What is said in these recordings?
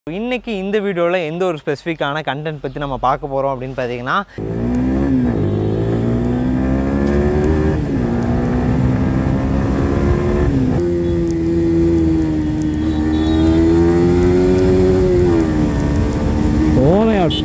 இன்னைக்கு இந்த வீடியோவில் எந்த ஒரு ஸ்பெசிஃபிக்கான கண்டென்ட் பற்றி நம்ம பார்க்க போகிறோம் அப்படின்னு பார்த்தீங்கன்னா Overlayout.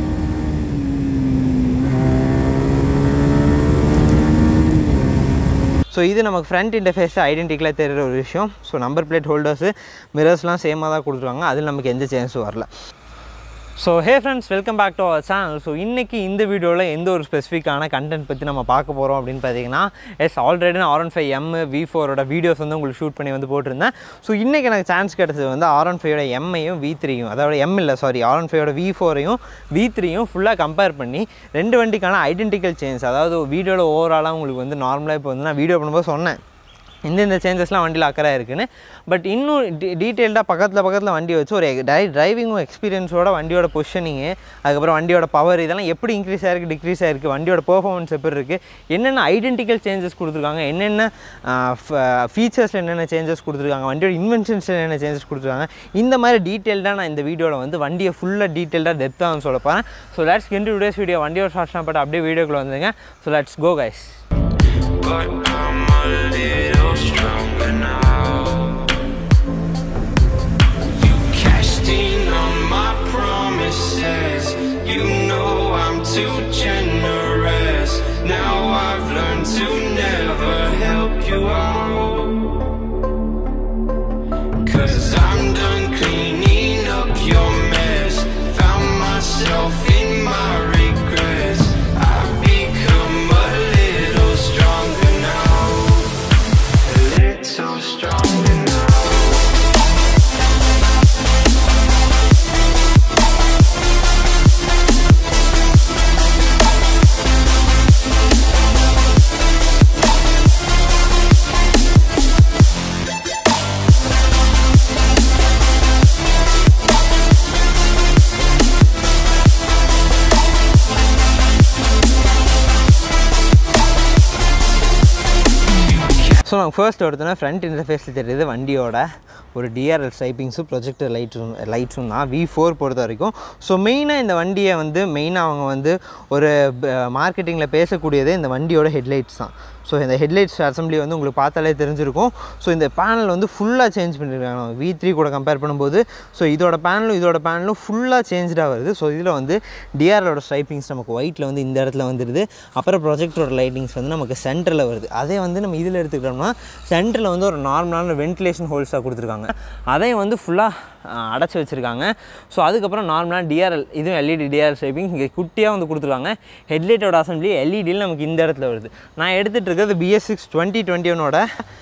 ஸோ இது நமக்கு ஃப்ரண்ட் இன்டர்ஃபேஸ் ஐடென்டிக்கலாக தெரிகிற ஒரு விஷயம் ஸோ நம்பர் பிளேட் ஹோல்டர்ஸு மிரர்ஸ்லாம் சேமாக தான் கொடுத்துருவாங்க அதில் நமக்கு எந்த சேஞ்சஸும் வரல so hey friends welcome back to our channel so இன்றைக்கி இந்த வீடியோவில் எந்த ஒரு ஸ்பெசிஃபிக்கான கண்டென்ட் பற்றி நம்ம பார்க்க போகிறோம் அப்படின்னு பார்த்தீங்கன்னா எஸ் ஆல்ரெடி நான் R one five M V ஃபோரோட வீடியோஸ் வந்து உங்களுக்கு ஷூட் பண்ணி வந்து போட்டிருந்தேன் ஸோ இன்றைக்கி எனக்கு சான்ஸ் கிடச்சது வந்து ஆர் ஒன் ஃபைவோட எம்ஐயும் வி த்ரீயும் அதோட எம் இல்லை சாரி ஆர் ஒன் ஃபைவோட வி ஃபோரையும் வி த்ரீயும் ஃபுல்லாக கம்பேர் பண்ணி ரெண்டு வண்டிக்கான ஐடென்டிக்கல் சேஞ்ச் அதாவது வீடியோவில் ஓவராலாக உங்களுக்கு வந்து நார்மலாக இப்போ வந்து நான் வீடியோ பண்ணும்போது சொன்னேன் இந்த இந்த சேஞ்சஸ்லாம் வண்டியில் அக்கறை இருக்குன்னு பட் இன்னும் டீ டீட்டெயில்டாக பக்கத்தில் பக்கத்தில் வண்டி வச்சு ஒரு டை டிரைவிங்கும் எக்ஸ்பீரியன்ஸோட வண்டியோட பொசிஷனிங்கு அதுக்கப்புறம் வண்டியோட பவர் இதெல்லாம் எப்படி இன்க்ரீஸ் ஆயிருக்கு டிக்ரீஸ் ஆயிருக்கு வண்டியோட பெர்ஃபார்மன்ஸ் எப்படி இருக்குது என்னென்ன ஐடென்டிக்கல் சேஞ்சஸ் கொடுத்துருக்காங்க என்னென்ன ஃபீச்சர்ஸில் என்னென்ன சேஞ்சஸ் கொடுத்துருக்காங்க வண்டியோட இன்வென்ஷன்ஸில் என்னென்ன சேஞ்சஸ் கொடுத்துருக்காங்க இந்த மாதிரி டீட்டெயில்டாக நான் இந்த வீடியோவில் வந்து வண்டியை ஃபுல்லாக டீட்டெயில்டாக டெப்த்தாக வந்து சொல்ல போகிறேன் so let's get into today's video வண்டியோட ஷார்ட்ஸ் பட் அப்படியே வீடியோக்குள்ள வந்துங்க so let's go guys But I'm a little stronger now. You cashed in on my promises. You know I'm too generous. Now I've learned to never help you out. Cause I'm done cleaning up your mess. Found myself in my regrets. I've become a little stronger now. A little stronger now. So நான் first எடுத்தோன்னா front இன்டர்ஃபேஸில் தெரியுது வண்டியோட ஒரு TRL ஸ்டைப்பிங்ஸும் projector லைட்ஸும் லைட்ஸும் தான் we four பொறுத்த வரைக்கும் so மெயினாக இந்த வண்டியை வந்து மெயினாக அவங்க வந்து ஒரு மார்க்கெட்டிங்கில் பேசக்கூடியதே இந்த வண்டியோட ஹெட்லைட்ஸ் தான் ஸோ இந்த ஹெட்லைட்ஸ் அசம்பிளி வந்து உங்களுக்கு பார்த்தாலே தெரிஞ்சிருக்கும் ஸோ இந்த பேனல் வந்து ஃபுல்லாக சேஞ்ச் பண்ணியிருக்காங்க வி த்ரீ கூட கம்பேர் பண்ணும்போது ஸோ இதோட பேனலும் இதோட பேனலும் ஃபுல்லாக சேஞ்சாக வருது ஸோ இதில் வந்து டிஆர்எலோட ஸ்ட்ரைப்பிங்ஸ் நமக்கு ஒயிட்டில் வந்து இந்த இடத்துல வந்துடுது அப்புறம் ப்ரொஜெக்டரோட லைட்டிங்ஸ் வந்து நமக்கு சென்டரில் வருது அதே வந்து நம்ம இதில் எடுத்துக்கிட்டோம்னா சென்டரில் வந்து ஒரு நார்மலான வென்டிலேஷன் ஹோல்ஸாக கொடுத்துருக்காங்க அதையும் வந்து ஃபுல்லாக அடைச்சி வச்சுருக்காங்க ஸோ அதுக்கப்புறம் நார்மலாக டிஆர்எல் இதுவும் எல்இடி டிஆர்எல் ஷேப்பிங் இங்கே குட்டியாக வந்து கொடுத்துருக்காங்க ஹெட்லைட்டோட அசம்பிளி எல்இடியில் நமக்கு இந்த இடத்துல வருது நான் எடுத்துகிட்டு இருக்கிறது பிஎஸ் சிக்ஸ் டுவெண்ட்டி டுவெண்ட்டி ஒனோட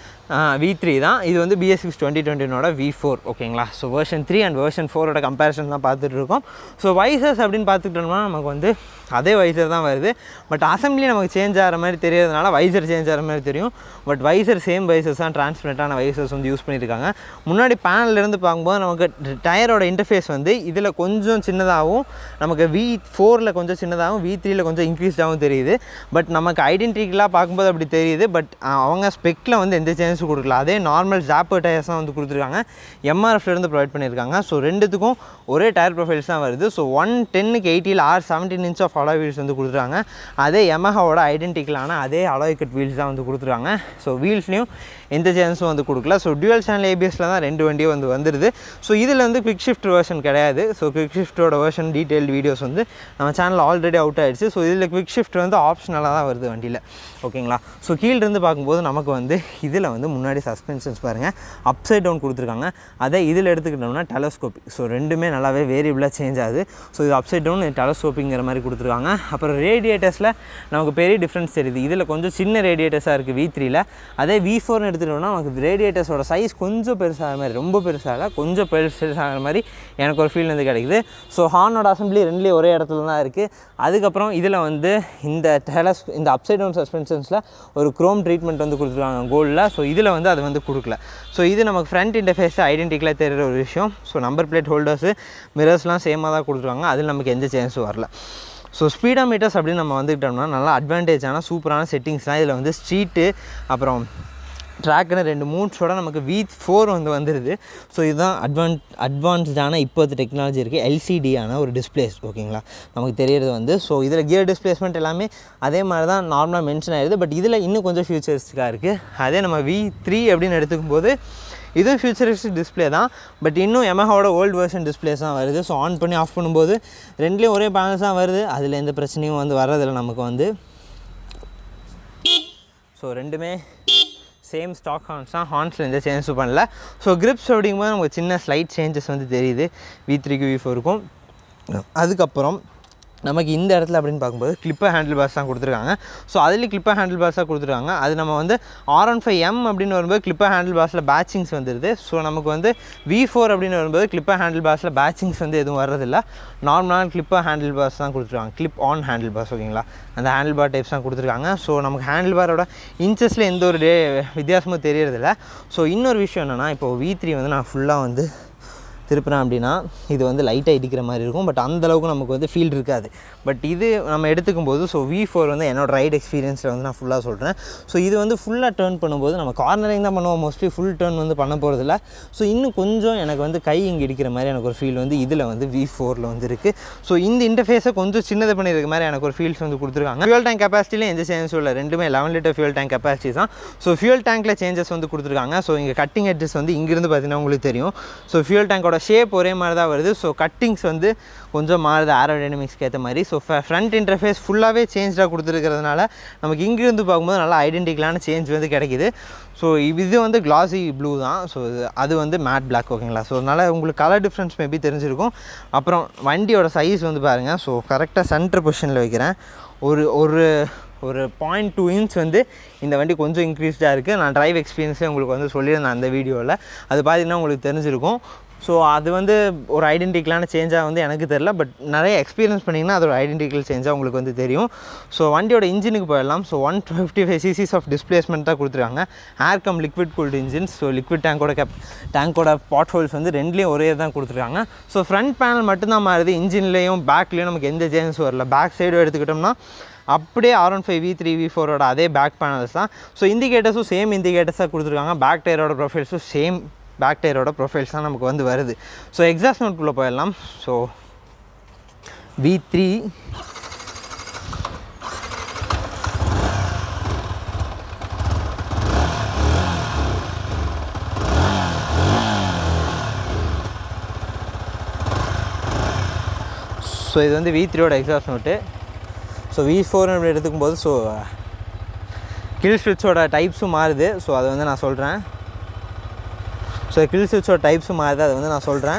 வி த்ரீ தான் இது வந்து பிஎஸ் சிக்ஸ் டுவெண்ட்டி டுவெண்ட்டினோட வி ஃபோர் ஓகேங்களா so version three and version ஃபோரோட கம்பேரிசன் தான் பார்த்துட்டு இருக்கோம் ஸோ வைசர்ஸ் அப்படின்னு பார்த்துக்கிட்டோம்னா நமக்கு வந்து அதே வைசர் தான் வருது பட் அசம்பிளி நமக்கு சேஞ்ச் ஆகிற மாதிரி தெரியறதுனால வைசர் சேஞ்ச் ஆகிற மாதிரி தெரியும் பட் வைசர் சேம் வைசர்ஸ் தான் டிரான்ஸ்பரண்ட்டான வைசர்ஸ் வந்து யூஸ் பண்ணியிருக்காங்க முன்னாடி panel இருந்து பார்க்கும்போது நமக்கு டயரோட இன்டர்ஃபேஸ் வந்து இதில் கொஞ்சம் சின்னதாகவும் நமக்கு வி ஃபோரில் கொஞ்சம் சின்னதாகவும் வி த்ரீயில் கொஞ்சம் இன்க்ரீஸ்டாகவும் தெரியுது பட் நமக்கு ஐடென்டிக்கலாக பார்க்கும்போது அப்படி தெரியுது பட் அவங்க ஸ்பெக்கில் வந்து எந்த சேஞ்சஸும் கொடுக்கல அதே நார்மல் ஜாப்பர் டயர்ஸ் தான் வந்து கொடுத்துருக்காங்க எம்ஆர்எஃப்லேருந்து ப்ரொவைட் பண்ணியிருக்காங்க ஸோ ரெண்டுத்துக்கும் ஒரே டயர் ப்ரொஃபைல்ஸ் தான் வருது ஸோ ஒன் டென்னுக்கு எயிட்டியில் R seventeen inch of alloy wheels வந்து கொடுத்துருக்காங்க அதே எமஹாவோட ஐடென்டிக்கலான அதே அலாய் கட் வீல்ஸ் தான் வந்து கொடுத்துருக்காங்க ஸோ வீல்ஸ்லையும் எந்த சேஞ்சஸும் வந்து கொடுக்கல ஸோ டியூவல் சேனல் ஏபிஎஸில் தான் ரெண்டு வண்டியும் வந்து வந்துடுது ஸோ இதில் வந்து குவிக் ஷிஃப்ட் வெர்ஷன் கிடையாது ஸோ குவிக் ஷிஃப்ட்டோட வெர்ஷன் டீட்டெயில் வீடியோஸ் வந்து நம்ம சேனல் ஆல்ரெடி அவுட் ஆயிடுச்சு ஸோ இதில் குவிக் ஷிஃப்ட் வந்து ஆப்ஷனலாக தான் வருது வண்டியில் ஓகேங்களா ஸோ கீழிருந்து பார்க்கும்போது நமக்கு வந்து இதில் வந்து முன்னாடி சஸ்பென்ஷன்ஸ் பாருங்கள் அப் சைட் டவுன் கொடுத்துருக்காங்க அதே இதில் எடுத்துக்கிட்டோம்னா டெலஸ்கோபிக் ஸோ ரெண்டுமே நல்லாவே வேரியபிளாக சேஞ்ச் ஆகுது ஸோ இது அப் சைட் டவுன் டெலஸ்கோப்பிங்கிற மாதிரி கொடுத்துருக்காங்க அப்புறம் ரேடியேட்டர்ஸில் நமக்கு பெரிய டிஃப்ரென்ஸ் தெரியுது இதில் கொஞ்சம் சின்ன ரேடியேட்டர்ஸாக இருக்குது வி த்ரீல அதே வி ஃபோர்னு எடுத்துக்கிட்டோம்னா நமக்கு ரேடியேட்டர்ஸோட சைஸ் கொஞ்சம் பெருசாகிற மாதிரி ரொம்ப பெருசாக கொஞ்சம் பெருசாகிற மாதிரி எனக்கு ஒரு ஃபீல் வந்து கிடைக்குது ஸோ ஹார்னோட அசம்பிளி ரெண்டுலேயும் ஒரே இடத்துல தான் இருக்குது அதுக்கப்புறம் இதில் வந்து இந்த டெலஸ் இந்த அப்சைட் டவுன் சஸ்பென்ஷன்ஸில் ஒரு குரோம் ட்ரீட்மெண்ட் வந்து கொடுத்துருக்காங்க கோல்டில் ஸோ இதில் வந்து அது வந்து கொடுக்கல ஸோ இது நமக்கு ஃப்ரண்ட் இன்டர்ஃபேஸ் ஐடென்டிக்கலாக தெரிகிற ஒரு விஷயம் ஸோ நம்பர் பிளேட் ஹோல்டர்ஸு மிரர்ஸ்லாம் சேமாக தான் கொடுத்துருக்காங்க அதில் நமக்கு எந்த சேஞ்சஸும் வரல ஸோ ஸ்பீடா மீட்டர்ஸ் அப்படின்னு நம்ம வந்துக்கிட்டோம்னா நல்லா அட்வான்டேஜான சூப்பரான செட்டிங்ஸ்லாம் இதில் வந்து ஸ்ட்ரீட்டு அப்புறம் ட்ராக்குன்னு ரெண்டு மூட்ஸோட நமக்கு வி ஃபோர் வந்து வந்துடுது ஸோ இதுதான் அட்வான் அட்வான்ஸ்டான இப்போது டெக்னாலஜி இருக்குது எல்சிடியான ஒரு டிஸ்பிளேஸ் ஓகேங்களா நமக்கு தெரியறது வந்து ஸோ இதில் கியர் டிஸ்பிளேஸ்மெண்ட் எல்லாமே அதே மாதிரி தான் நார்மலாக மென்ஷன் ஆயிடுது பட் இதில் இன்னும் கொஞ்சம் ஃபியூச்சர்ஸ்க்காக இருக்குது அதே நம்ம வி த்ரீ அப்படின்னு எடுத்துக்கும் போது இதுவும் ஃபியூச்சரிஸ்டிக் டிஸ்பிளே தான் பட் இன்னும் எமஹாவோட ஓல்டு வெர்ஷன் டிஸ்பிளேஸ் தான் வருது ஸோ ஆன் பண்ணி ஆஃப் பண்ணும்போது ரெண்டுலேயும் ஒரே பேனல்ஸ் தான் வருது அதில் எந்த பிரச்சனையும் வந்து வர்றதில்ல நமக்கு வந்து ஸோ ரெண்டுமே சேம் ஸ்டாக் ஹார்ன்ஸ் தான் ஹார்ன்ஸில் எந்த சேஞ்சஸும் பண்ணல ஸோ கிரிப்ஸ் அப்படிங்கும்போது நமக்கு சின்ன ஸ்லைட் சேஞ்சஸ் வந்து தெரியுது வி த்ரீக்கு வி ஃபோருக்கும் அதுக்கப்புறம் நமக்கு இந்த இடத்துல அப்படின்னு பார்க்கும்போது கிளிப்பர் ஹேண்டில் பார்ஸ் தான் கொடுத்துருக்காங்க ஸோ அதுலேயும் கிளிப்பர் ஹேண்டில் பார்ஸ் தான் கொடுத்துருக்காங்க அது நம்ம வந்து ஆர் ஒன் ஃபைவ் எம் அப்படின்னு வரும்போது கிளிப்பர் ஹேண்டில் பார்ஸில் பேட்சிங்ஸ் வந்துடுது ஸோ நமக்கு வந்து வி ஃபோர் அப்படின்னு வரும்போது கிளிப்பர் ஹேண்டில் பார்ஸில் பேட்சிங்ஸ் வந்து எதுவும் வர்றதில்ல நார்மலான கிளிப்பர் ஹேண்டில் பார்ஸ் தான் கொடுத்துருக்காங்க கிளிப் ஆன் ஹேண்டில் பார்ஸ் ஓகேங்களா அந்த ஹேண்டில் பார் டைப்ஸ் தான் கொடுத்துருக்காங்க ஸோ நமக்கு ஹேண்டில் பாரோட இன்ச்சஸில் எந்த ஒரு டே வித்தியாசமும் தெரியறதில்ல ஸோ இன்னொரு விஷயம் என்னென்னா இப்போ வி த்ரீ வந்து நான் ஃபுல்லாக வந்து திருப்புறேன் அப்படின்னா இது வந்து லைட்டாக இடிக்கிற மாதிரி இருக்கும் பட் அந்தளவுக்கு நமக்கு வந்து ஃபீல் இருக்காது பட் இது நம்ம எடுத்துக்கும் போது ஸோ வி ஃபோர் வந்து என்னோட ரைட் எக்ஸ்பீரியன்ஸில் வந்து நான் ஃபுல்லாக சொல்கிறேன் ஸோ இது வந்து ஃபுல்லாக டேர்ன் பண்ணும்போது நம்ம கார்னரிங் தான் பண்ணுவோம் மோஸ்ட்லி ஃபுல் டேர்ன் வந்து பண்ண போகிறதில்ல ஸோ இன்னும் கொஞ்சம் எனக்கு வந்து கை இங்கே இடிக்கிற மாதிரி எனக்கு ஒரு ஃபீல் வந்து இதில் வந்து வி ஃபோரில் வந்து இருக்குது ஸோ இந்த இன்டர்ஃபேஸை கொஞ்சம் சின்னது பண்ணியிருக்க மாதிரி எனக்கு ஒரு ஃபீல்ஸ் வந்து கொடுத்துருக்காங்க ஃபியூல் டேங்க் கெப்பாசிட்டியில் எந்த சேஞ்சஸும் இல்லை ரெண்டுமே eleven litre fuel tank capacity தான் ஸோ ஃபியூல் டேங்க்கில் சேஞ்சஸ் வந்து கொடுத்துருக்காங்க ஸோ இங்கே கட்டிங் எட்ஜஸ் வந்து இங்கிருந்து பார்த்தீங்கன்னா உங்களுக்கு தெரியும் ஸோ ஃபியூல் டேங்கோட ஷேப் ஒரே மாதிரி தான் வருது ஸோ கட்டிங்ஸ் வந்து கொஞ்சம் மாறுது ஏரோடைனமிக்ஸ்க்கு ஏற்ற மாதிரி ஸோ ஃப்ரண்ட் இன்டர்ஃபேஸ் ஃபுல்லாகவே சேஞ்சாக கொடுத்துருக்கிறதுனால நமக்கு இங்கிருந்து பார்க்கும்போது நல்லா ஐடென்டிக்கலான சேஞ்ச் வந்து கிடைக்குது ஸோ இது வந்து கிளாசி ப்ளூ தான் ஸோ அது வந்து மேட் பிளாக் ஓகேங்களா ஸோ அதனால் உங்களுக்கு கலர் டிஃப்ரென்ஸ் மேபி தெரிஞ்சிருக்கும் அப்புறம் வண்டியோட சைஸ் வந்து பாருங்கள் ஸோ கரெக்டாக சென்டர் பொசிஷனில் வைக்கிறேன் ஒரு ஒரு ஒரு பாயிண்ட் டூ இன்ச் வந்து இந்த வண்டி கொஞ்சம் இன்க்ரீஸ்டாக இருக்குது நான் டிரைவ் எக்ஸ்பீரியன்ஸே உங்களுக்கு வந்து சொல்லியிருந்தேன் அந்த வீடியோவில் அது பார்த்தீங்கன்னா உங்களுக்கு தெரிஞ்சிருக்கும் ஸோ அது வந்து ஒரு ஐடென்டிக்கலான சேஞ்சாக வந்து எனக்கு தெரில பட் நிறைய எக்ஸ்பீரியன்ஸ் பண்ணிங்கன்னா அது ஒரு ஐடென்டிக்கல் சேஞ்சாக உங்களுக்கு வந்து தெரியும் ஸோ வண்டியோட இன்ஜினுக்கு போயிடலாம் so one fifty five CCs of displacement தான் கொடுத்துருக்காங்க air cum liquid cooled engines so liquid டேங்கோட கேப் டேங்கோட பாட் ஹோல்ஸ் வந்து ரெண்டுலேயும் ஒரே தான் கொடுத்துருக்காங்க ஸோ ஃப்ரண்ட் பேனல் மட்டும்தான் மாறுது இன்ஜின்லேயும் பேக்லேயும் நமக்கு எந்த சேஞ்சஸும் வரல பேக் சைடும் எடுத்துக்கிட்டோம்னா அப்படியே R one five V three V ஃபோரோட அதே பேக் பேனல்ஸ் தான் ஸோ இண்டிகேட்டர்ஸும் சேம் இண்டிகேட்டர்ஸாக கொடுத்துருக்காங்க பேக் டயரோட ப்ரொஃபைல்ஸும் சேம் பேக் டயரோட ப்ரொஃபைல்ஸ் தான் நமக்கு வந்து வருது ஸோ எக்ஸாஸ்ட் நோட்குள்ளே போயிடலாம் ஸோ வி த்ரீ ஸோ இது வந்து வி த்ரீயோட exhaust note so V four அப்படி எடுத்துக்கும்போது ஸோ கில் ஸ்விட்சோட டைப்ஸும் மாறுது ஸோ அதை வந்து நான் சொல்கிறேன் ஸோ கில் ஸ்விட்சோட டைப்ஸும் மாறுது அதை வந்து நான் சொல்கிறேன்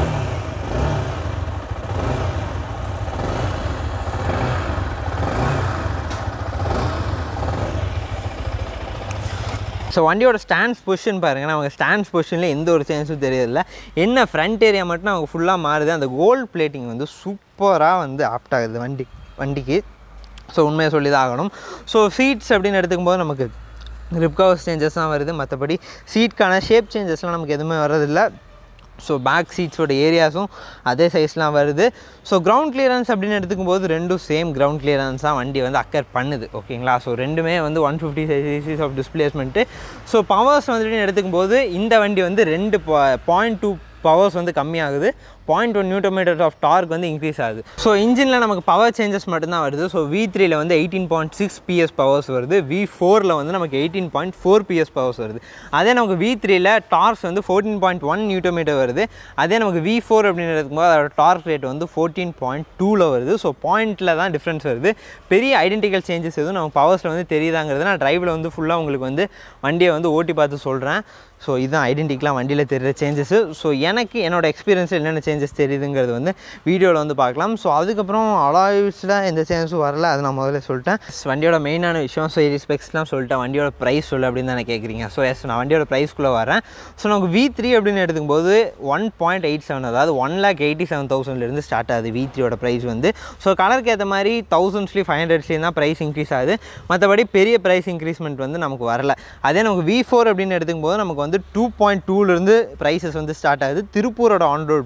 ஸோ வண்டியோட ஸ்டாண்ட்ஸ் பொசிஷன் பாருங்கள் நமக்கு ஸ்டாண்ட்ஸ் பொசிஷனில் எந்த ஒரு சேஞ்சும் தெரியல என்ன ஃப்ரண்ட் ஏரியா மட்டும் நமக்கு ஃபுல்லாக மாறுது அந்த கோல்ட் பிளேட்டிங் வந்து சூப்பராக வந்து ஆப்ட் ஆகுது வண்டி வண்டிக்கு ஸோ உண்மையை சொல்லி தான் ஆகணும் ஸோ சீட்ஸ் அப்படின்னு எடுத்துக்கும்போது நமக்கு ரிப் கவர்ஸ் சேஞ்சஸ் தான் வருது மற்றபடி சீட்க்கான ஷேப் சேஞ்சஸ்லாம் நமக்கு எதுவுமே வர்றதில்லை ஸோ பேக் சீட்ஸோட ஏரியாஸும் அதே சைஸ்லாம் வருது ஸோ கிரவுண்ட் கிளியரன்ஸ் அப்படின்னு எடுத்துக்கும்போது ரெண்டும் சேம் கிரவுண்ட் கிளியரன்ஸ் தான் வண்டி வந்து அக்கர் பண்ணுது ஓகேங்களா ஸோ ரெண்டுமே வந்து one fifty CCs of displacement so powers வந்துட்டு எடுத்துக்கும்போது இந்த வண்டி வந்து ரெண்டு பாயிண்ட் டூ பவர்ஸ் வந்து கம்மியாகுது point one newton metre of torque வந்து இன்க்ரீஸ் ஆகுது ஸோ இன்ஜினில் நமக்கு பவர் சேஞ்சஸ் மட்டும்தான் வருது ஸோ வி த்ரீல வந்து eighteen point six PS powers வருது வி ஃபோரில் வந்து நமக்கு eighteen point four PS powers வருது அதே நமக்கு வி த்ரீல டார்க்ஸ் வந்து ஃபோர்டீன் பாயிண்ட் ஒன் நியூட்டோமீட்டர் வருது அதே நமக்கு வி ஃபோர் அப்படின்னு எடுக்கும்போது அதோட டார்க் ரேட் வந்து ஃபோர்டீன் பாயிண்ட் டூவில் வருது ஸோ பாயிண்ட்டில் தான் டிஃப்ரென்ஸ் வருது பெரிய ஐடென்டிக்கல் சேஞ்சஸ் எதுவும் நம்ம பவர்ஸில் வந்து தெரியுதாங்கிறது நான் டிரைவில் வந்து ஃபுல்லாக உங்களுக்கு வந்து வண்டியை வந்து ஓட்டி பார்த்து சொல்கிறேன் ஸோ இதுதான் ஐடென்டிக்கலாக வண்டியில் தெரிகிற சேஞ்சஸு ஸோ எனக்கு என்னோட எக்ஸ்பீரியன்ஸில் என்னென்ன சேஞ்சஸ் தெரியுதுங்கிறது வந்து வீடியோவில் வந்து பார்க்கலாம் ஸோ அதுக்கப்புறம் அலாய்ஸில் எந்த சேஞ்சஸும் வரல அது நான் முதல்ல சொல்லிட்டேன் வண்டியோட மெயினான விஷயம் ஸோ இது ஸ்பெக்ஸ்லாம் சொல்லிட்டேன் வண்டியோட ப்ரைஸ் சொல்லு அப்படின்னு தானே கேட்குறீங்க ஸோ எஸ் நான் வண்டியோட ப்ரைஸ்க்குள்ளே வரேன் ஸோ நமக்கு வி த்ரீ அப்படின்னு எடுக்கும்போது ஒன் பாயிண்ட் எயிட் செவன் அதாவது ஒன் லேக் எயிட்டி செவன் தௌசண்ட்லேருந்து ஸ்டார்ட் ஆகுது வி த்ரீயோட ப்ரைஸ் வந்து ஸோ கலருக்கு ஏற்ற மாதிரி தௌசண்ட்ஸ்லேயும் ஃபைவ் ஹண்ட்ரட்ஸ்லேயும் தான் ப்ரைஸ் இன்க்ரீஸ் ஆகுது மற்றபடி பெரிய ப்ரைஸ் இன்க்ரீஸ்மெண்ட் வந்து நமக்கு வரல அதே நமக்கு வி ஃபோர் அப்படின்னு எடுக்கும்போது நமக்கு வந்து டூ பாயிண்ட் டூலேருந்து ப்ரைஸஸ் வந்து ஸ்டார்ட் ஆகுது திருப்பூரோட on road price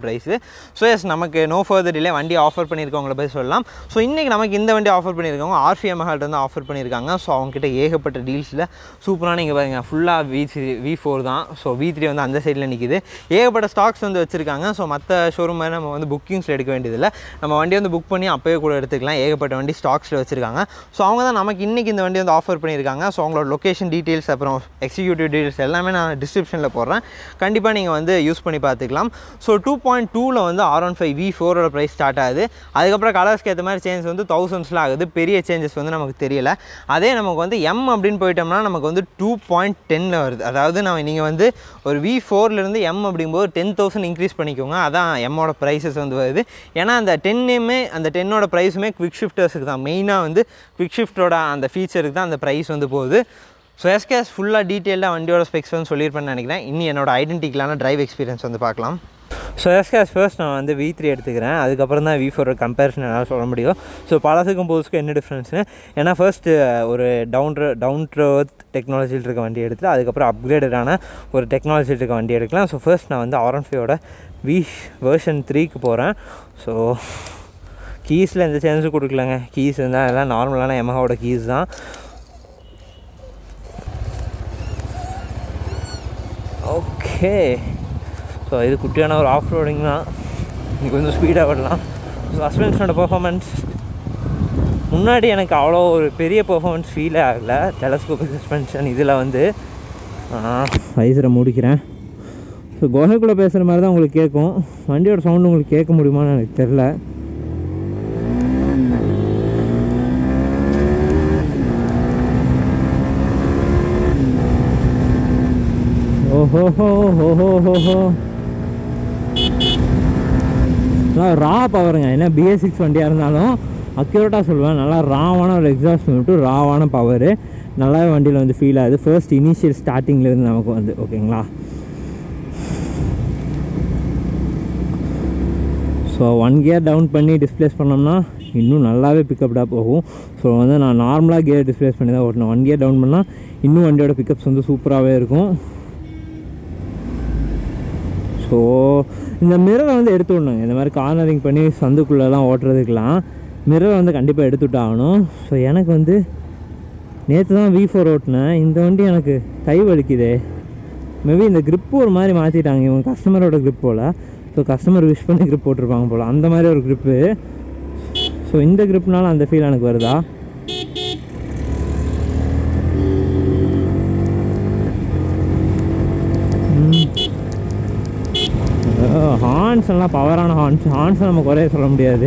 so yes நமக்கு நோ ஃபர்தர் டிலே வண்டி ஆஃபர் பண்ணியிருக்கவங்கள போய் சொல்லலாம் ஸோ இன்றைக்கி நமக்கு இந்த வண்டி ஆஃபர் பண்ணியிருக்கவங்க ஆர்ஃபிஎம் மஹால்ட்டு வந்து ஆஃபர் பண்ணியிருக்காங்க ஸோ அவங்ககிட்ட ஏகப்பட்ட டீல்ஸில் சூப்பரான இங்கே பாருங்க ஃபுல்லாக வி த்ரீ வி ஃபோர் தான் ஸோ வி த்ரீ வந்து அந்த சைடில் நிற்கிது ஏகப்பட்ட ஸ்டாக்ஸ் வந்து வச்சுருக்காங்க ஸோ மற்ற ஷோரூம் மாதிரி நம்ம வந்து புக்கிங்ஸில் எடுக்க வேண்டியதில்லை நம்ம வண்டி வந்து புக் பண்ணி அப்போயே கூட எடுத்துக்கலாம் ஏகப்பட்ட வண்டி ஸ்டாக்ஸில் வச்சுருக்காங்க ஸோ அவங்க தான் நமக்கு இன்றைக்கி இந்த வண்டி வந்து ஆஃபர் பண்ணியிருக்காங்க ஸோ அவங்களோட லொக்கேஷன் டீட்டெயில்ஸ் அப்புறம் எக்ஸிக்யூட்டிவ் டீட்டெயில்ஸ் எல்லாமே நான் டிஸ்கிரிப்ஷனில் போடுறேன் கண்டிப்பாக நீங்கள் வந்து யூஸ் பண்ணி பார்த்துக்கலாம் ஸோ டூ பாயிண்ட் டூவில் வந்து ஆர் ஒன் ஃபைவ் வி ஃபோரோட ப்ரைஸ் ஸ்டார்ட் ஆகுது அதுக்கப்புறம் கலர்ஸ்க்கு ஏற்ற மாதிரி சேஞ்ச் வந்து தௌசண்ட்ஸில் ஆகுது பெரிய சேஞ்சஸ் வந்து நமக்கு தெரியல அதே நமக்கு வந்து எம் அப்படின்னு போயிட்டோம்னா நமக்கு வந்து டூ பாயிண்ட் டென்னில் வருது அதாவது நம்ம நீங்கள் வந்து ஒரு வி ஃபோர்லேருந்து எம் அப்படிங்கும்போது டென் தௌசண்ட் இன்க்ரீஸ் பண்ணிக்கோங்க அதான் எம்மோட ப்ரைஸஸ் வந்து வருது ஏன்னா அந்த டென்னுமே அந்த டென்னோட ப்ரைஸுமே குவிக் ஷிஃப்டர்ஸுக்கு தான் மெயினாக வந்து குவிக் ஷிஃப்ட்டோட அந்த ஃபீச்சருக்கு தான் அந்த ப்ரைஸ் வந்து போகுது ஸோ எஸ்கேஸ் ஃபுல்லாக டீட்டெயிலாக வண்டியோட ஸ்பெக்ஸ் வந்து சொல்லியிருப்பேன்னு நினைக்கிறேன் இனி என்னோட ஐடென்டிக்கலான டிரைவ் எக்ஸ்பீரியன்ஸ் வந்து பார்க்கலாம் ஸோ எஸ்கேஸ் ஃபர்ஸ்ட் நான் வந்து வி த்ரீ எடுத்துக்கிறேன் அதுக்கப்புறம் தான் வி ஃபோர் கம்பேரிசன் என்னால் சொல்ல முடியும் ஸோ பழசுக்கும் புதுசுக்கும் என்ன டிஃப்ரென்ஸ்னு ஏன்னா ஃபர்ஸ்ட்டு ஒரு டவுன் டவுன் ட்ரோத் டெக்னாலஜியில் இருக்க வண்டி எடுத்துட்டு அதுக்கப்புறம் அப்கிரேடடான ஒரு டெக்னாலஜியில் இருக்க வண்டி எடுக்கலாம் ஸோ ஃபர்ஸ்ட் நான் வந்து ஆர் ஒன் ஃபைவோட வி வேர்ஷன் த்ரீக்கு போகிறேன் ஸோ கீஸில் எந்த சேஞ்சஸும் கொடுக்கலங்க கீஸ் இருந்தால் எல்லாம் நார்மலான எமஹாவோட கீஸ் தான் ஓகே ஸோ இது குட்டியான ஒரு ஆஃப் ரோடிங் தான் இங்கே கொஞ்சம் ஸ்பீடாக வரலாம் சஸ்பென்ஷனோட பர்ஃபாமன்ஸ் முன்னாடி எனக்கு அவ்வளோ ஒரு பெரிய பெர்ஃபார்மன்ஸ் ஃபீலே ஆகலை டெலஸ்கோபிக் சஸ்பென்ஷன் இதில் வந்து ஐசரை முடிக்கிறேன் ஸோ குகைக்குள்ளே பேசுகிற மாதிரி தான் உங்களுக்கு கேட்கும் வண்டியோட சவுண்டு உங்களுக்கு கேட்க முடியுமான்னு எனக்கு தெரில ஓஹோ ஹோ ஹோ ஹோ ஹோ ஹோ நல்லா ரா பவருங்க என்ன பிஎஸ் சிக்ஸ் வண்டியாக இருந்தாலும் அக்யூரேட்டாக சொல்லுவேன் நல்லா ராவான ஒரு எக்ஸாஸ்ட் மட்டும் ராவான பவரு நல்லாவே வண்டியில் வந்து ஃபீல் ஆகுது ஃபர்ஸ்ட் இனிஷியல் ஸ்டார்டிங்லேருந்து நமக்கு வந்து ஓகேங்களா ஸோ ஒன் கியர் டவுன் பண்ணி டிஸ்ப்ளேஸ் பண்ணோம்னா இன்னும் நல்லாவே பிக்கப்டாக போகும் ஸோ வந்து நான் நார்மலாக கியர் டிஸ்ப்ளேஸ் பண்ணி தான் ஓட்டணும் ஒன் கியர் டவுன் பண்ணால் இன்னும் வண்டியோட பிக்கப்ஸ் வந்து சூப்பராகவே இருக்கும் ஸோ இந்த மிரரை வந்து எடுத்து விடணுங்க இந்த மாதிரி கார்னரிங் பண்ணி சந்துக்குள்ளெல்லாம் ஓட்டுறதுக்கெலாம் மிரரை வந்து கண்டிப்பாக எடுத்துட்டு ஆகணும் ஸோ எனக்கு வந்து நேற்று தான் வி ஃபோர் ஓட்டினேன் இந்த வண்டி எனக்கு கை வலிக்குதே மேபி இந்த grip ஒரு மாதிரி மாற்றிட்டாங்க இவங்க கஸ்டமரோட grip போல் ஸோ கஸ்டமர் விஷ் பண்ணி grip போட்டிருப்பாங்க போல் அந்த மாதிரி ஒரு grip ஸோ இந்த gripனால அந்த ஃபீல் எனக்கு வருதா ஹார்ன்ஸ் எல்லாம் பவரான ஹார்ன்ஸ் ஹார்ன்ஸை நம்ம குறைய சொல்ல முடியாது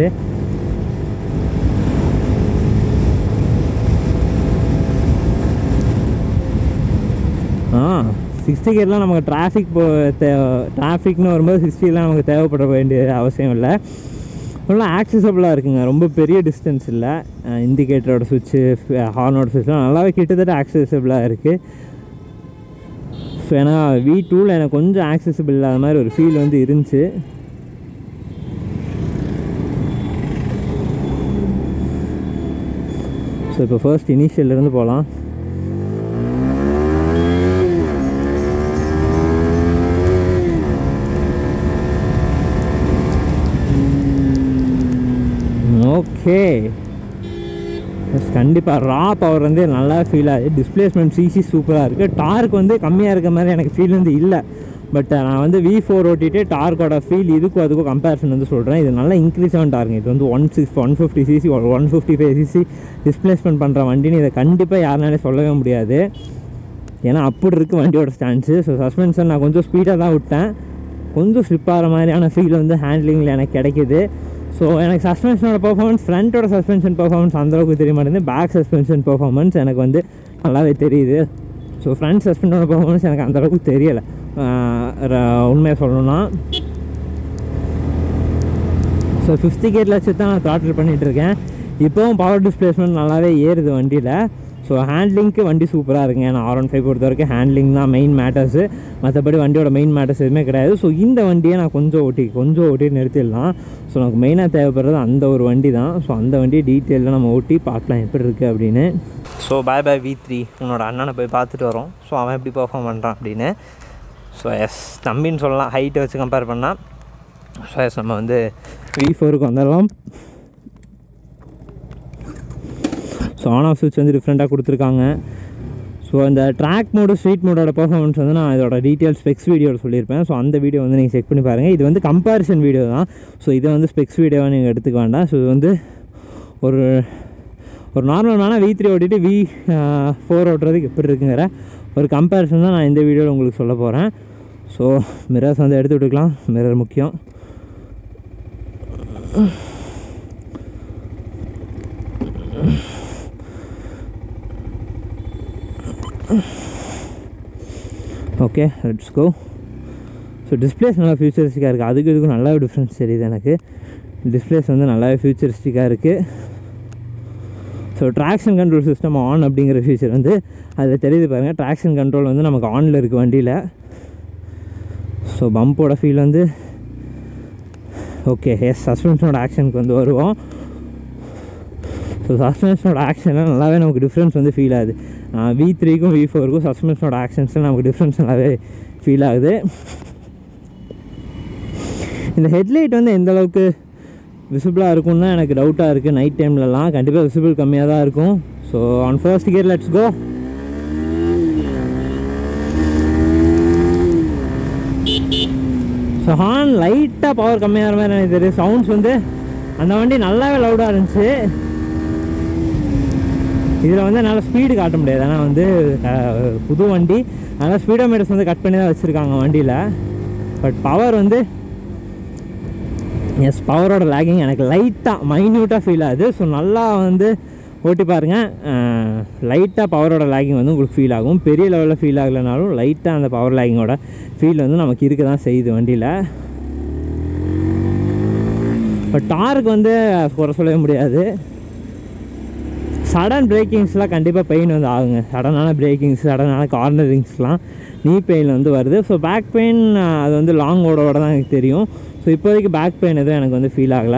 ஆ சிக்ஸ்டி கியர்லாம் நமக்கு டிராஃபிக் போ தே டிராஃபிக்னு வரும்போது சிக்ஸ்டிலாம் நமக்கு தேவைப்பட வேண்டிய அவசியம் இல்லை ஃபுல்லாக ஆக்சசபிளாக இருக்குங்க ரொம்ப பெரிய டிஸ்டன்ஸ் இல்லை இண்டிகேட்டரோட சுவிட்சு ஹார்னோட சுவிட்ச்லாம் நல்லாவே கிட்டத்தட்ட ஆக்சசபிளாக இருக்குது ஸோ ஏன்னா வி டூவில் எனக்கு கொஞ்சம் ஆக்சசபிள் இல்லாத மாதிரி ஒரு ஃபீல் வந்து இருந்துச்சு ஸோ இப்போ ஃபர்ஸ்ட் இனிஷியல்லேருந்து போகலாம் ஓகே எஸ் கண்டிப்பாக ரா பவர் வந்து நல்லா ஃபீல் ஆகுது டிஸ்பிளேஸ்மெண்ட் சிசி சூப்பராக இருக்குது டார்க் வந்து கம்மியாக இருக்க மாதிரி எனக்கு ஃபீல் வந்து இல்லை பட் நான் வந்து வி ஃபோர் ஓட்டிட்டு டார்க்கோட ஃபீல் இதுக்கும் அதுக்கும் கம்பேரிசன் வந்து சொல்கிறேன் இது நல்லா இன்க்ரீஸ் ஆன் டார்ங்க இது வந்து one six one fifty CC one fifty five CC displacement பண்ணுற வண்டின்னு இதை கண்டிப்பாக யாருனாலே சொல்லவே முடியாது ஏன்னா அப்படி இருக்குது வண்டியோட ஸ்டாண்ட்ஸு ஸோ சஸ்பென்ஷன் நான் கொஞ்சம் ஸ்பீடாக தான் விட்டேன் கொஞ்சம் ஸ்லிப் ஆகிற மாதிரியான ஃபீல் வந்து ஹேண்ட்லிங்கில் எனக்கு கிடைக்குது ஸோ எனக்கு சஸ்பென்ஷனோட பர்ஃபார்மன்ஸ் ஃப்ரண்ட்டோட சஸ்பென்ஷன் பர்ஃபார்மன்ஸ் அந்தளவுக்கு தெரிய மாட்டேங்குது பேக் சஸ்பென்ஷன் பர்ஃபார்மன்ஸ் எனக்கு வந்து நல்லாவே தெரியுது ஸோ ஃப்ரண்ட் சஸ்பென்ஷனோட பர்ஃபார்மன்ஸ் எனக்கு அந்தளவுக்கு தெரியலை உண்மையாக சொல்லணும்னா ஸோ ஃபிஃப்டி கேட்டில் வச்சு தான் நான் த்ராட்டில் பண்ணிகிட்டு இருக்கேன் இப்போவும் பவர் டிஸ்பிளேஸ்மெண்ட் நல்லாவே ஏறுது வண்டியில் ஸோ ஹேண்ட்லிங்க்கு வண்டி சூப்பராக இருக்குங்க நான் ஆர் ஒன் ஃபைவ் பொறுத்த வரைக்கும் ஹேண்ட்லிங் தான் மெயின் மேட்டர்ஸு மற்றபடி வண்டியோட மெயின் மேட்டர்ஸ் எதுவுமே கிடையாது ஸோ இந்த வண்டியை நான் கொஞ்சம் ஓட்டி கொஞ்சம் ஓட்டி நிறுத்திடலாம் ஸோ நமக்கு மெயினாக தேவைப்படுறது அந்த ஒரு வண்டி தான் ஸோ அந்த வண்டியை டீட்டெயிலில் நம்ம ஓட்டி பார்க்கலாம் எப்படி இருக்குது அப்படின்னு so bye bye V three உன்னோட அண்ணனை போய் பார்த்துட்டு வரோம் ஸோ அவன் எப்படி பர்ஃபார்ம் பண்ணுறான் அப்படின்னு ஸோ எஸ் தம்பின்னு சொல்லலாம் ஹைட்டை வச்சு கம்பேர் பண்ணால் ஸோ நம்ம வந்து வி ஃபோருக்கு வந்துடலாம் ஸோ ஆன் ஆஃப் சுவிட்ச் வந்து டிஃப்ரெண்ட்டாக கொடுத்துருக்காங்க ஸோ அந்த ட்ராக் மோடு ஸ்ட்ரீட் மோடோட பர்ஃபார்மன்ஸ் வந்து நான் இதோட டீட்டெயில் ஸ்பெக்ஸ் வீடியோவில் சொல்லியிருப்பேன் ஸோ அந்த வீடியோ வந்து நீங்கள் செக் பண்ணி பாருங்கள் இது வந்து கம்பேரிசன் வீடியோ தான் ஸோ இதை வந்து ஸ்பெக்ஸ் வீடியோவாக நீங்கள் எடுத்துக்க வேண்டாம் ஸோ இது வந்து ஒரு ஒரு நார்மலான வி த்ரீ ஓட்டிட்டு வி ஃபோர் ஓட்டுறதுக்கு எப்படி இருக்குங்கிற ஒரு கம்பேரிசன் தான் நான் இந்த வீடியோவில் உங்களுக்கு சொல்ல போகிறேன் ஸோ மிரர்ஸ் வந்து எடுத்து விட்டுக்கலாம் மிரர் முக்கியம் okay let's go so display நல்லா ஃபியூச்சரிஸ்டிக்காக இருக்குது அதுக்கு இதுக்கும் நல்லாவே டிஃப்ரென்ஸ் தெரியுது எனக்கு டிஸ்பிளேஸ் வந்து நல்லாவே ஃபியூச்சரிஸ்டிக்காக இருக்குது so traction control system on அப்படிங்கிற ஃபீச்சர் வந்து அதில் தெரியுது பாருங்கள் ட்ராக்ஷன் கண்ட்ரோல் வந்து நமக்கு ஆனில் இருக்குது வண்டியில் ஸோ பம்போட ஃபீல் வந்து ஓகே எஸ் சஸ்பென்ஷனோட ஆக்ஷனுக்கு வந்து வருவோம் ஸோ சஸ்பென்ஷனோட ஆக்ஷனில் நல்லாவே நமக்கு டிஃப்ரென்ஸ் வந்து ஃபீல் ஆகுது வி த்ரீக்கும் வி ஃபோருக்கும் சஸ்பென்ஷனோட ஆக்ஷன்ஸில் நமக்கு டிஃப்ரென்ஸ் நல்லாவே ஃபீல் ஆகுது இந்த ஹெட்லைட் வந்து எந்த அளவுக்கு விசிபிளாக இருக்கும்னு தான் எனக்கு டவுட்டாக இருக்குது நைட் டைம்லலாம் கண்டிப்பாக விசிபிள் கம்மியாக தான் இருக்கும் so on first gear let's go so horn லைட்டாக பவர் கம்மியாகிற மாதிரி எனக்கு தெரியுது சவுண்ட்ஸ் வந்து அந்த வண்டி நல்லாவே லவுடாக இருந்துச்சு இதில் வந்து என்னால் ஸ்பீடு காட்ட முடியாது ஏன்னா வந்து அஹ், புது வண்டி அதனால் ஸ்பீடோமீட்டர்ஸ் வந்து கட் பண்ணி தான் வச்சுருக்காங்க வண்டியில் பட் பவர் வந்து எஸ் பவரோட லேகிங் எனக்கு லைட்டாக மைன்யூட்டாக ஃபீல் ஆகுது ஸோ நல்லா வந்து ஓட்டி பாருங்கள் லைட்டாக பவரோட லேகிங் வந்து உங்களுக்கு ஃபீல் ஆகும் பெரிய லெவலில் ஃபீல் ஆகலைனாலும் லைட்டாக அந்த பவர் லேகிங்கோட ஃபீல் வந்து நமக்கு இருக்க தான் செய்யுது வண்டியில் பட் டாருக்கு வந்து குறை சொல்லவே முடியாது சடன் பிரேக்கிங்ஸ்லாம் கண்டிப்பாக பெயின் வந்து ஆகுங்க சடனான பிரேக்கிங்ஸ் சடனான கார்னரிங்ஸ்லாம் நீ பெயின் வந்து வருது ஸோ பேக் பெயின் அது வந்து லாங் ஓடோட தான் எனக்கு தெரியும் ஸோ இப்போதைக்கு பேக் பெயின் எதுவும் எனக்கு வந்து ஃபீல் ஆகலை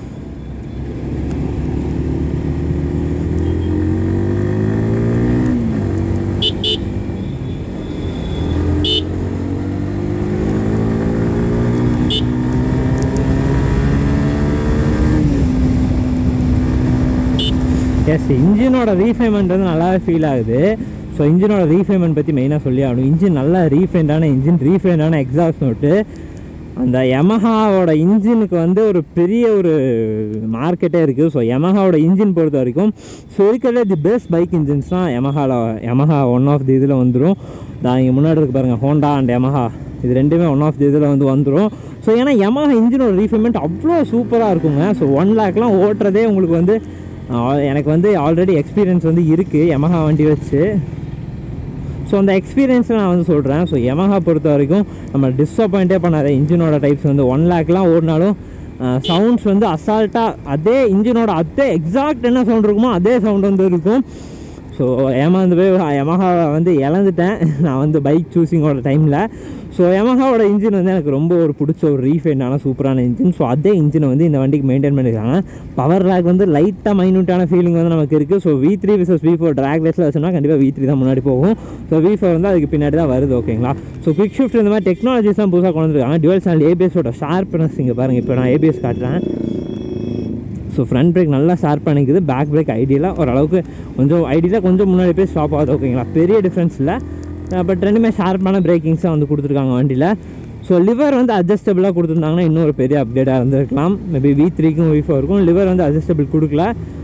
எஸ் இன்ஜினோட ரீஃபைன்மெண்ட் வந்து நல்லாவே ஃபீல் ஆகுது ஸோ இன்ஜினோட ரீஃபைன்மெண்ட் பற்றி மெயினாக சொல்லி ஆகணும் இன்ஜின் நல்லா ரீஃபைண்டான இன்ஜின் ரீஃபைண்டான எக்ஸாஸ்ட் நோட்டு அந்த யமஹாவோட இன்ஜினுக்கு வந்து ஒரு பெரிய ஒரு மார்க்கெட்டே இருக்குது ஸோ யமஹாவோட இன்ஜின் பொறுத்த வரைக்கும் ஸோ இருக்கிறதுல தி பெஸ்ட் பைக் இன்ஜின்ஸ் தான் யமஹாவில் யமஹா ஒன் ஆஃப் தி இதில் வந்துடும் நான் இங்கே முன்னாடி இருக்கு பாருங்கள் ஹோண்டா அண்ட் யமஹா இது ரெண்டுமே ஒன் ஆஃப் தி இதில் வந்து வந்துடும் ஸோ ஏன்னா யமஹா இன்ஜினோட ரீஃபைன்மெண்ட் அவ்வளோ சூப்பராக இருக்குங்க ஸோ ஒன் லேக்லாம் ஓட்டுறதே உங்களுக்கு வந்து ஆ- எனக்கு வந்து ஆல்ரெடி எக்ஸ்பீரியன்ஸ் வந்து இருக்குது யமஹா வண்டி வச்சு ஸோ அந்த எக்ஸ்பீரியன்ஸை நான் வந்து சொல்கிறேன் ஸோ யமஹா பொறுத்த வரைக்கும் நம்ம டிஸப்பாயிண்ட்டே பண்ணாத இன்ஜினோட டைப்ஸ் வந்து ஒன் லேக்லாம் ஓடினாலும் சவுண்ட்ஸ் வந்து அசால்ட்டாக அதே இன்ஜினோட அதே எக்ஸாக்ட் என்ன சவுண்ட் இருக்குமோ அதே சவுண்ட் வந்து இருக்கும் ஸோ ஏமாந்து போய் யமஹாவை வந்து இழந்துட்டேன் நான் வந்து பைக் சூஸிங்கோட டைமில் ஸோ யமஹாவோட இன்ஜின் வந்து எனக்கு ரொம்ப ஒரு பிடிச்ச ஒரு ரீஃபைண்டான சூப்பரான இன்ஜின் ஸோ அதே இன்ஜினை வந்து இந்த வண்டிக்கு மெயின்டைன் பண்ணியிருக்காங்க பவர் லேக் வந்து லைட்டாக மைனூட்டான ஃபீலிங் வந்து நமக்கு இருக்குது so V three versus V four track ரேஸில் வச்சோம்னா கண்டிப்பாக வி த்ரீ தான் முன்னாடி போகும் ஸோ வி ஃபோர் வந்து அதுக்கு பின்னாடி தான் வருது ஓகேங்களா ஸோ குவிக் ஷிஃப்ட் இந்த மாதிரி டெக்னாலஜிஸ் தான் புதுசாக கொண்டு வந்துருக்காங்க டுவல் சேனல் ஏபிஎஸோட ஷார்ப்னஸ் இங்கே பாருங்கள் இப்போ நான் ஏபிஎஸ் காட்டுறேன் ஸோ ஃப்ரண்ட் பிரேக் நல்லா ஷார்ப் பண்ணிக்குது பேக் பிரேக் ஐடியெலாம் ஓரளவுக்கு கொஞ்சம் ஐடியில் கொஞ்சம் முன்னாடி போய் ஸ்டாப் ஆகுது ஓகேங்களா பெரிய டிஃப்ரென்ஸ் இல்லை பட் ரெண்டுமே ஷார்ப்பான பிரேக்கிங்ஸாக வந்து கொடுத்துருக்காங்க வண்டியில் ஸோ லிவர் வந்து அட்ஜஸ்டபிளாக கொடுத்துருந்தாங்கன்னா இன்னும் ஒரு பெரிய அப்டேட்டாக இருந்திருக்கலாம் மேபி வி த்ரீக்கும் வி ஃபோருக்கும் லிவர் வந்து அட்ஜஸ்டபிள் கொடுக்கல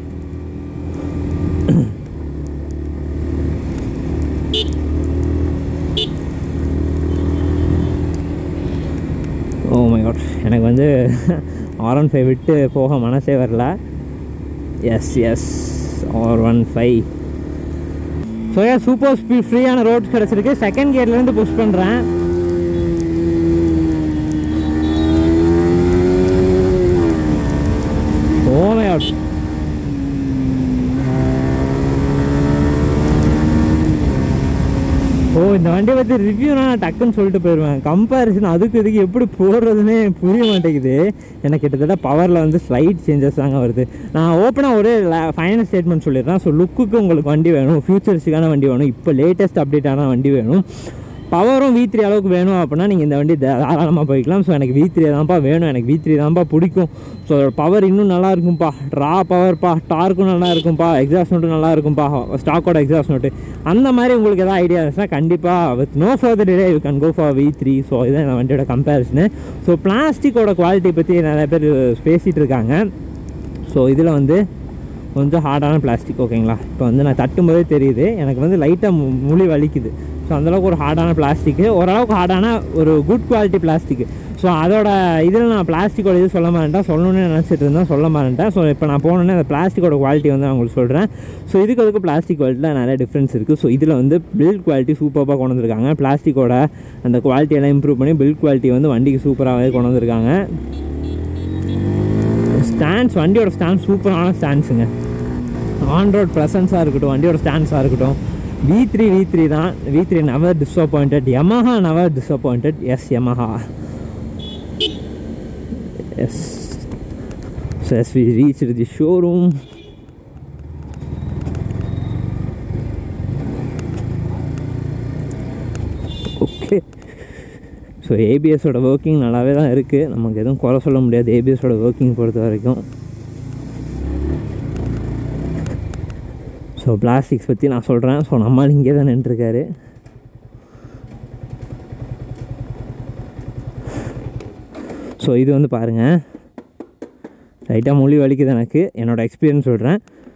ஓ மை காட் எனக்கு வந்து ஆர் ஒன் ஃபைவ் விட்டு போக மனசே வரல yes yes R one five so ஏன் சூப்பர் ஸ்பீட் ஃப்ரீயான ரோட்ஸ் கிடச்சிருக்கு செகண்ட் கியர்லேருந்து புஷ் பண்ணுறேன் ஓ மை காட் ஓ இந்த வண்டியை பற்றி ரிவ்யூனா நான் டக்குன்னு சொல்லிட்டு போயிடுவேன் கம்பேரிசன் அதுக்கு இதுக்கு எப்படி போடுறதுன்னே புரிய மாட்டேங்குது எனக்கு கிட்டத்தட்ட பவரில் வந்து ஸ்லைட் சேஞ்சஸ் தாங்க வருது நான் ஓப்பனாக ஒரு ஃபைனல் ஸ்டேட்மெண்ட் சொல்லிடுறேன் ஸோ லுக்குக்கு உங்களுக்கு வண்டி வேணும் ஃபியூச்சரிஸ்டிக்கான வண்டி வேணும் இப்போ லேட்டஸ்ட் அப்டேட்டான வண்டி வேணும் பவரும் வி த்ரீ அளவுக்கு வேணும் அப்படின்னா நீங்கள் இந்த வண்டி தா- தாராளமாக போய்க்கலாம் ஸோ எனக்கு வி த்ரீ தான்ப்பா வேணும் எனக்கு வி த்ரீ தான்ப்பா பிடிக்கும் ஸோ பவர் இன்னும் நல்லா இருக்கும்ப்பா ரா பவர்ப்பா டார்க்கும் நல்லா இருக்கும்ப்பா எக்ஸாஸ்ட் நோட்டும் நல்லா இருக்கும்ப்பா ஸ்டாக்கோட எக்ஸாஸ்ட் நோட்டு அந்த மாதிரி உங்களுக்கு எதாவது ஐடியா இருந்துச்சுன்னா கண்டிப்பாக with no further delay you can go for V three so இதான் இந்த வண்டியோட கம்பேரிசனு ஸோ பிளாஸ்டிக்கோட குவாலிட்டி பற்றி நிறைய பேர் பேசிகிட்டு இருக்காங்க ஸோ இதில் வந்து கொஞ்சம் ஹார்டான பிளாஸ்டிக் ஓகேங்களா இப்போ வந்து நான் தட்டும் போதே தெரியுது எனக்கு வந்து லைட்டாக முழி வலிக்குது ஸோ அந்தளவுக்கு ஒரு ஹார்டான பிளாஸ்டிக்கு ஓரளவுக்கு ஹார்டான ஒரு குட் குவாலிட்டி பிளாஸ்டிக் ஸோ அதோட இதில் நான் பிளாஸ்டிக்கோட இது சொல்ல மாட்டேன் சொல்லணும்னு நினச்சிட்டு இருந்தேன் சொல்ல மாட்டேன் ஸோ இப்போ நான் போனோன்னே அந்த பிளாஸ்டிக்கோட குவாலிட்டி வந்து நான் உங்களுக்கு சொல்கிறேன் ஸோ இதுக்கு அதுக்கு பிளாஸ்டிக் குவாலிட்டியில் நிறைய டிஃப்ரென்ஸ் இருக்குது ஸோ இதில் வந்து பில்ட் குவாலிட்டி சூப்பராக கொண்டு வந்திருக்காங்க பிளாஸ்டிக்கோட அந்த குவாலிட்டியெல்லாம் இம்ப்ரூவ் பண்ணி பில்ட் குவாலிட்டி வந்து வண்டிக்கு சூப்பராகவே கொண்டு வந்திருக்காங்க ஸ்டாண்ட்ஸ் வண்டியோட ஸ்டாண்ட் சூப்பரான ஸ்டாண்ட்ஸுங்க ஆன் ரோட் ப்ரெசன்ஸாக இருக்கட்டும் வண்டியோட ஸ்டாண்ட்ஸாக இருக்கட்டும் வி த்ரீ வி த்ரீ தான் V three never disappointed Yamaha never disappointed yes Yamaha yes so yes we reach the showroom okay so ஏபிஎஸோட ஒர்க்கிங் நல்லாவே தான் இருக்குது நமக்கு எதுவும் குறை சொல்ல முடியாது ஏபிஎஸோட ஒர்க்கிங் பொறுத்த வரைக்கும் ஸோ பிளாஸ்டிக்ஸ் பற்றி நான் சொல்கிறேன் ஸோ நம்மால் இங்கே தான் நின்றுருக்காரு ஸோ இது வந்து பாருங்கள் லைட்டாக மொழி வலிக்குது எனக்கு என்னோடய எக்ஸ்பீரியன்ஸ் சொல்கிறேன்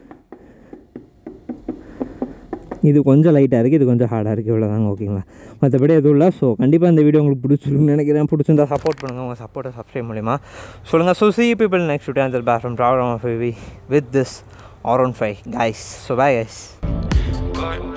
இது கொஞ்சம் லைட்டாக இருக்குது இது கொஞ்சம் ஹார்டாக இருக்குது இவ்வளோதாங்க ஓகேங்களா மற்றபடி எதுவும் இல்லை ஸோ கண்டிப்பாக இந்த வீடியோ உங்களுக்கு பிடிச்சிருக்குன்னு நினைக்கிறேன் பிடிச்சிருந்தா சப்போர்ட் பண்ணுங்கள் உங்கள் சப்போர்ட்டை சப்ஸ்கிரைப் மூலிமா சொல்லுங்கள் so see people next to answer back from problem of V with this R one five guys so bye guys But